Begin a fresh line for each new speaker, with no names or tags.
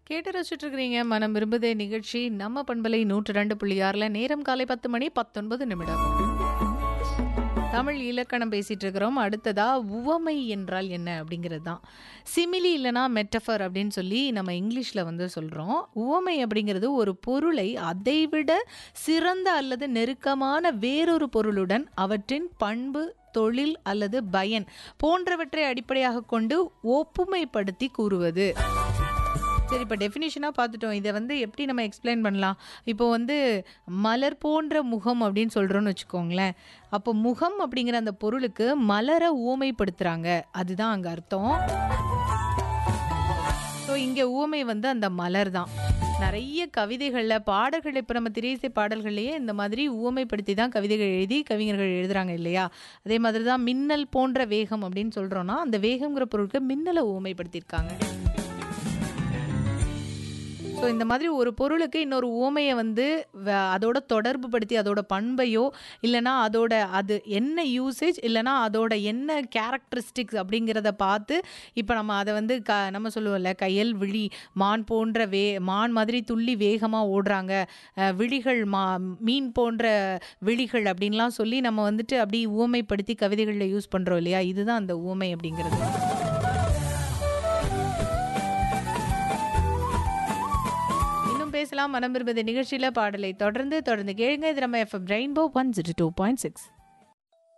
கேட்டு ரசிச்சுட்டு இருக்கிறீங்க மனம் விரும்புதே நிகழ்ச்சி நம்ம பண்பலை நூற்று ரெண்டு புள்ளி ஆறுல நேரம் காலை பத்து மணி பத்தொன்பது நிமிடம் தமிழ் இலக்கணம் பேசிட்டு இருக்கிறோம் அடுத்ததா உவமை என்றால் என்ன அப்படிங்கிறது தான் சிமிலி இல்லைனா மெட்டஃபர் அப்படின்னு சொல்லி நம்ம இங்கிலீஷில் வந்து சொல்கிறோம் உவமை அப்படிங்கிறது ஒரு பொருளை அதைவிட சிறந்த அல்லது நெருக்கமான வேறொரு பொருளுடன் அவற்றின் பண்பு தொழில் அல்லது பயன் போன்றவற்றை அடிப்படையாக கொண்டு ஒப்புமைப்படுத்தி கூறுவது சரி இப்போ டெஃபினிஷனாக பார்த்துட்டோம் இதை வந்து எப்படி நம்ம எக்ஸ்பிளைன் பண்ணலாம் இப்போ வந்து மலர் போன்ற முகம் அப்படின்னு சொல்கிறோன்னு வச்சுக்கோங்களேன் அப்போ முகம் அப்படிங்கிற அந்த பொருளுக்கு மலரை ஊமைப்படுத்துகிறாங்க அதுதான் அங்கே அர்த்தம் ஸோ இங்கே ஊமை வந்து அந்த மலர் தான் நிறைய கவிதைகளில் பாடல்கள் இப்போ நம்ம திரைசை பாடல்கள்லேயே இந்த மாதிரி ஊமைப்படுத்தி தான் கவிதைகள் எழுதி கவிஞர்கள் எழுதுறாங்க இல்லையா அதே மாதிரி தான் மின்னல் போன்ற வேகம் அப்படின்னு சொல்கிறோன்னா அந்த வேகம்ங்கிற பொருளுக்கு மின்னலை ஊமைப்படுத்தியிருக்காங்க ஸோ இந்த மாதிரி ஒரு பொருளுக்கு இன்னொரு ஓமையை வந்து வ- அதோட தொடர்பு படுத்தி அதோட பண்பையோ இல்லைனா அதோட அது என்ன யூசேஜ் இல்லைனா அதோட என்ன கேரக்டரிஸ்டிக்ஸ் அப்படிங்கிறத பார்த்து இப்போ நம்ம அதை வந்து க நம்ம சொல்லுவோம்ல கையல் விழி மான் போன்ற வே மான் மாதிரி துள்ளி வேகமாக ஓடுறாங்க அஹ், விழிகள் மா மீன் போன்ற விழிகள் அப்படின்லாம் சொல்லி நம்ம வந்துட்டு அப்படி ஊமைப்படுத்தி கவிதைகளில் யூஸ் பண்ணுறோம் இல்லையா இதுதான் அந்த ஊமை அப்படிங்கிறது இன்னும் பேசலாம் மனம் விரும்புத நிகழ்ச்சியில் பாடலை தொடர்ந்து தொடர்ந்து கேளுங்க இது நம்ம FM rainbow one zero two point six